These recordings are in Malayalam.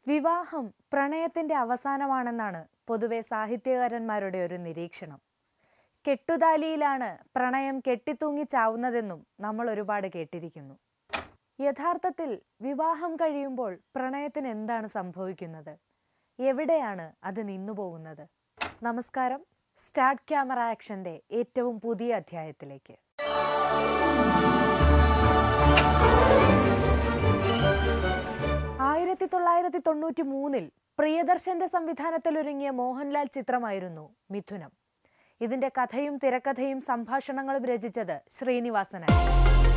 വിവാഹം പ്രണയത്തിന്റെ അവസാനമാണെന്നാണ് പൊതുവെ സാഹിത്യകാരന്മാരുടെ ഒരു നിരീക്ഷണം കെട്ടുതാലിയിലാണ് പ്രണയം കെട്ടിത്തൂങ്ങി ചാവുന്നതെന്നും നമ്മൾ ഒരുപാട് കേട്ടിരിക്കുന്നു യഥാർത്ഥത്തിൽ വിവാഹം കഴിയുമ്പോൾ പ്രണയത്തിന് എന്താണ് സംഭവിക്കുന്നത് എവിടെയാണ് അത് നിന്നുപോകുന്നത് നമസ്കാരം സ്റ്റാർട്ട് ക്യാമറ ആക്ഷന്റെ ഏറ്റവും പുതിയ അധ്യായത്തിലേക്ക് ആയിരത്തി തൊള്ളായിരത്തി തൊണ്ണൂറ്റി മൂന്നിൽ പ്രിയദർശന്റെ സംവിധാനത്തിൽ ഒരുങ്ങിയ മോഹൻലാൽ ചിത്രമായിരുന്നു മിഥുനം ഇതിന്റെ കഥയും തിരക്കഥയും സംഭാഷണങ്ങളും രചിച്ചത് ശ്രീനിവാസനായിരുന്നു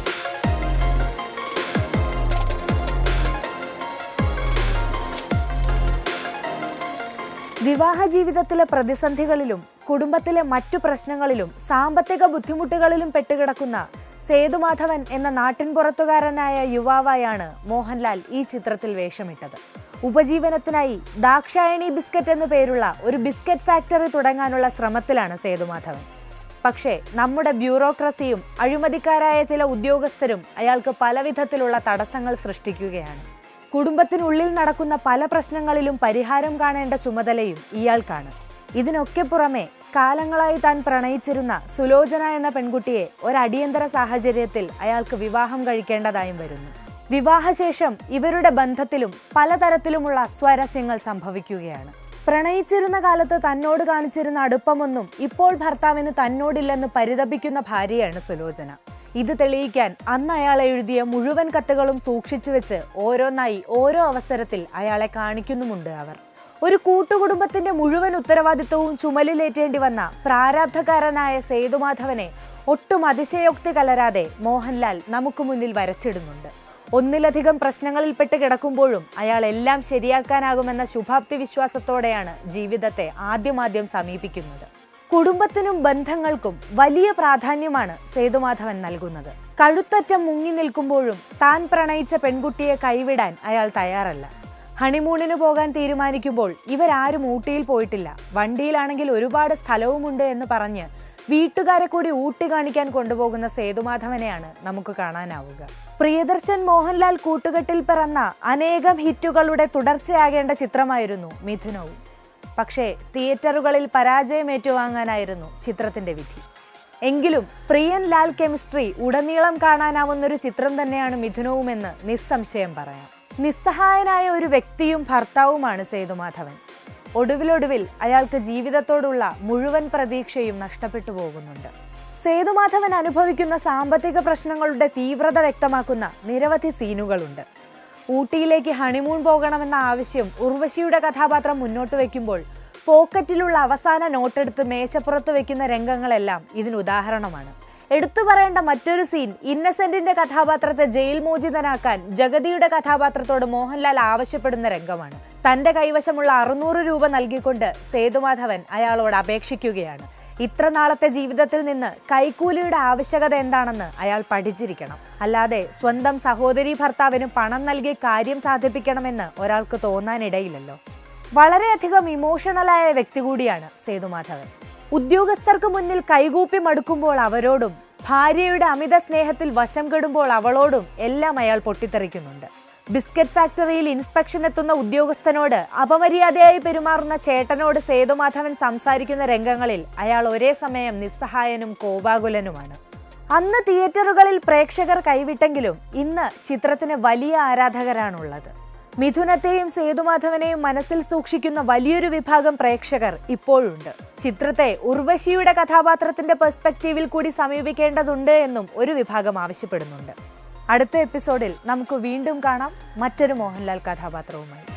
വിവാഹ ജീവിതത്തിലെ പ്രതിസന്ധികളിലും കുടുംബത്തിലെ മറ്റു പ്രശ്നങ്ങളിലും സാമ്പത്തിക ബുദ്ധിമുട്ടുകളിലും പെട്ടുകിടക്കുന്ന സേതുമാധവൻ എന്ന നാട്ടിൻപുറത്തുകാരനായ യുവാവായാണ് മോഹൻലാൽ ഈ ചിത്രത്തിൽ വേഷമിട്ടത് ഉപജീവനത്തിനായി ദാക്ഷായണി ബിസ്ക്കറ്റ് എന്നു പേരുള്ള ഒരു ബിസ്ക്കറ്റ് ഫാക്ടറി തുടങ്ങാനുള്ള ശ്രമത്തിലാണ് സേതുമാധവൻ പക്ഷേ നമ്മുടെ ബ്യൂറോക്രസിയും അഴിമതിക്കാരായ ചില ഉദ്യോഗസ്ഥരും അയാൾക്ക് പലവിധത്തിലുള്ള തടസ്സങ്ങൾ സൃഷ്ടിക്കുകയാണ് കുടുംബത്തിനുള്ളിൽ നടക്കുന്ന പല പ്രശ്നങ്ങളിലും പരിഹാരം കാണേണ്ട ചുമതലയും ഇയാൾക്കാണ് ഇതിനൊക്കെ പുറമെ കാലങ്ങളായി താൻ പ്രണയിച്ചിരുന്ന സുലോചന എന്ന പെൺകുട്ടിയെ ഒരടിയന്തര സാഹചര്യത്തിൽ അയാൾക്ക് വിവാഹം കഴിക്കേണ്ടതായും വരുന്നു വിവാഹശേഷം ഇവരുടെ ബന്ധത്തിലും പലതരത്തിലുമുള്ള സ്വരസ്യങ്ങൾ സംഭവിക്കുകയാണ് പ്രണയിച്ചിരുന്ന കാലത്ത് തന്നോട് കാണിച്ചിരുന്ന അടുപ്പമൊന്നും ഇപ്പോൾ ഭർത്താവിന് തന്നോടില്ലെന്ന് പരിതപിക്കുന്ന ഭാര്യയാണ് സുലോചന ഇത് തെളിയിക്കാൻ അന്ന് അയാൾ എഴുതിയ മുഴുവൻ കത്തുകളും സൂക്ഷിച്ചു വെച്ച് ഓരോന്നായി ഓരോ അവസരത്തിൽ അയാളെ കാണിക്കുന്നുമുണ്ട് അവർ ഒരു കൂട്ടുകുടുംബത്തിന്റെ മുഴുവൻ ഉത്തരവാദിത്വവും ചുമലിലേറ്റേണ്ടി വന്ന പ്രാരാബ്ധക്കാരനായ സേതുമാധവനെ ഒട്ടും അതിശയോക്തി കലരാതെ മോഹൻലാൽ നമുക്ക് മുന്നിൽ വരച്ചിടുന്നുണ്ട് ഒന്നിലധികം പ്രശ്നങ്ങളിൽപ്പെട്ട് കിടക്കുമ്പോഴും അയാൾ എല്ലാം ശരിയാക്കാനാകുമെന്ന ശുഭാപ്തി വിശ്വാസത്തോടെയാണ് ജീവിതത്തെ ആദ്യമാദ്യം സമീപിക്കുന്നത് കുടുംബത്തിനും ബന്ധങ്ങൾക്കും വലിയ പ്രാധാന്യമാണ് സേതുമാധവൻ നൽകുന്നത് കഴുത്തറ്റം മുങ്ങി നിൽക്കുമ്പോഴും താൻ പ്രണയിച്ച പെൺകുട്ടിയെ കൈവിടാൻ അയാൾ തയ്യാറല്ല ഹണിമൂണിന് പോകാൻ തീരുമാനിക്കുമ്പോൾ ഇവരാരും ഊട്ടിയിൽ പോയിട്ടില്ല വണ്ടിയിലാണെങ്കിൽ ഒരുപാട് സ്ഥലവുമുണ്ട് എന്ന് പറഞ്ഞ് വീട്ടുകാരെ കൂടി ഊട്ടി കാണിക്കാൻ കൊണ്ടുപോകുന്ന സേതുമാധവനെയാണ് നമുക്ക് കാണാനാവുക പ്രിയദർശൻ മോഹൻലാൽ കൂട്ടുകെട്ടിൽ പിറന്ന അനേകം ഹിറ്റുകളുടെ തുടർച്ചയാകേണ്ട ചിത്രമായിരുന്നു മിഥുനവും പക്ഷേ തിയേറ്ററുകളിൽ പരാജയം ഏറ്റുവാങ്ങാനായിരുന്നു ചിത്രത്തിന്റെ വിധി എങ്കിലും പ്രിയൻ ലാൽ കെമിസ്ട്രി ഉടനീളം കാണാനാവുന്ന ഒരു ചിത്രം തന്നെയാണ് മിഥുനവുമെന്ന് നിസ്സംശയം പറയാം നിസ്സഹായനായ ഒരു വ്യക്തിയും ഭർത്താവുമാണ് സേതുമാധവൻ ഒടുവിലൊടുവിൽ അയാൾക്ക് ജീവിതത്തോടുള്ള മുഴുവൻ പ്രതീക്ഷയും നഷ്ടപ്പെട്ടു പോകുന്നുണ്ട് സേതുമാധവൻ അനുഭവിക്കുന്ന സാമ്പത്തിക പ്രശ്നങ്ങളുടെ തീവ്രത വ്യക്തമാക്കുന്ന നിരവധി സീനുകളുണ്ട് ഊട്ടിയിലേക്ക് ഹണിമൂൺ പോകണമെന്ന ആവശ്യം ഉർവശിയുടെ കഥാപാത്രം മുന്നോട്ട് വയ്ക്കുമ്പോൾ പോക്കറ്റിലുള്ള അവസാന നോട്ടെടുത്ത് മേശപ്പുറത്ത് വെക്കുന്ന രംഗങ്ങളെല്ലാം ഇതിന് ഉദാഹരണമാണ് എടുത്തു പറയേണ്ട മറ്റൊരു സീൻ ഇന്നസെന്റിന്റെ കഥാപാത്രത്തെ ജയിൽ മോചിതനാക്കാൻ ജഗതിയുടെ കഥാപാത്രത്തോട് മോഹൻലാൽ ആവശ്യപ്പെടുന്ന രംഗമാണ് തന്റെ കൈവശമുള്ള അറുന്നൂറ് രൂപ നൽകിക്കൊണ്ട് സേതുമാധവൻ അയാളോട് അപേക്ഷിക്കുകയാണ് ഇത്ര നാളത്തെ ജീവിതത്തിൽ നിന്ന് കൈക്കൂലിയുടെ ആവശ്യകത എന്താണെന്ന് അയാൾ പഠിച്ചിരിക്കണം അല്ലാതെ സ്വന്തം സഹോദരി ഭർത്താവിന് പണം നൽകി കാര്യം സാധിപ്പിക്കണമെന്ന് ഒരാൾക്ക് തോന്നാനിടയില്ലല്ലോ വളരെയധികം ഇമോഷണലായ വ്യക്തി കൂടിയാണ് സേതുമാധവൻ ഉദ്യോഗസ്ഥർക്ക് മുന്നിൽ കൈകൂപ്പി മടുക്കുമ്പോൾ അവരോടും ഭാര്യയുടെ അമിത സ്നേഹത്തിൽ വശം കെടുമ്പോൾ അവളോടും എല്ലാം അയാൾ പൊട്ടിത്തെറിക്കുന്നുണ്ട് ബിസ്ക്കറ്റ് ഫാക്ടറിയിൽ ഇൻസ്പെക്ഷൻ എത്തുന്ന ഉദ്യോഗസ്ഥനോട് അപമര്യാദയായി പെരുമാറുന്ന ചേട്ടനോട് സേതുമാധവൻ സംസാരിക്കുന്ന രംഗങ്ങളിൽ അയാൾ ഒരേ സമയം നിസ്സഹായനും കോപാകുലനുമാണ് അന്ന് തിയേറ്ററുകളിൽ പ്രേക്ഷകർ കൈവിട്ടെങ്കിലും ഇന്ന് ചിത്രത്തിന് വലിയ ആരാധകരാണുള്ളത് മിഥുനത്തെയും സേതുമാധവനെയും മനസ്സിൽ സൂക്ഷിക്കുന്ന വലിയൊരു വിഭാഗം പ്രേക്ഷകർ ഇപ്പോഴുണ്ട് ചിത്രത്തെ ഉർവശിയുടെ കഥാപാത്രത്തിന്റെ പെർസ്പെക്റ്റീവിൽ കൂടി സമീപിക്കേണ്ടതുണ്ട് എന്നും ഒരു വിഭാഗം ആവശ്യപ്പെടുന്നുണ്ട് അടുത്ത എപ്പിസോഡിൽ നമുക്ക് വീണ്ടും കാണാം മറ്റൊരു മോഹൻലാൽ കഥാപാത്രവുമായി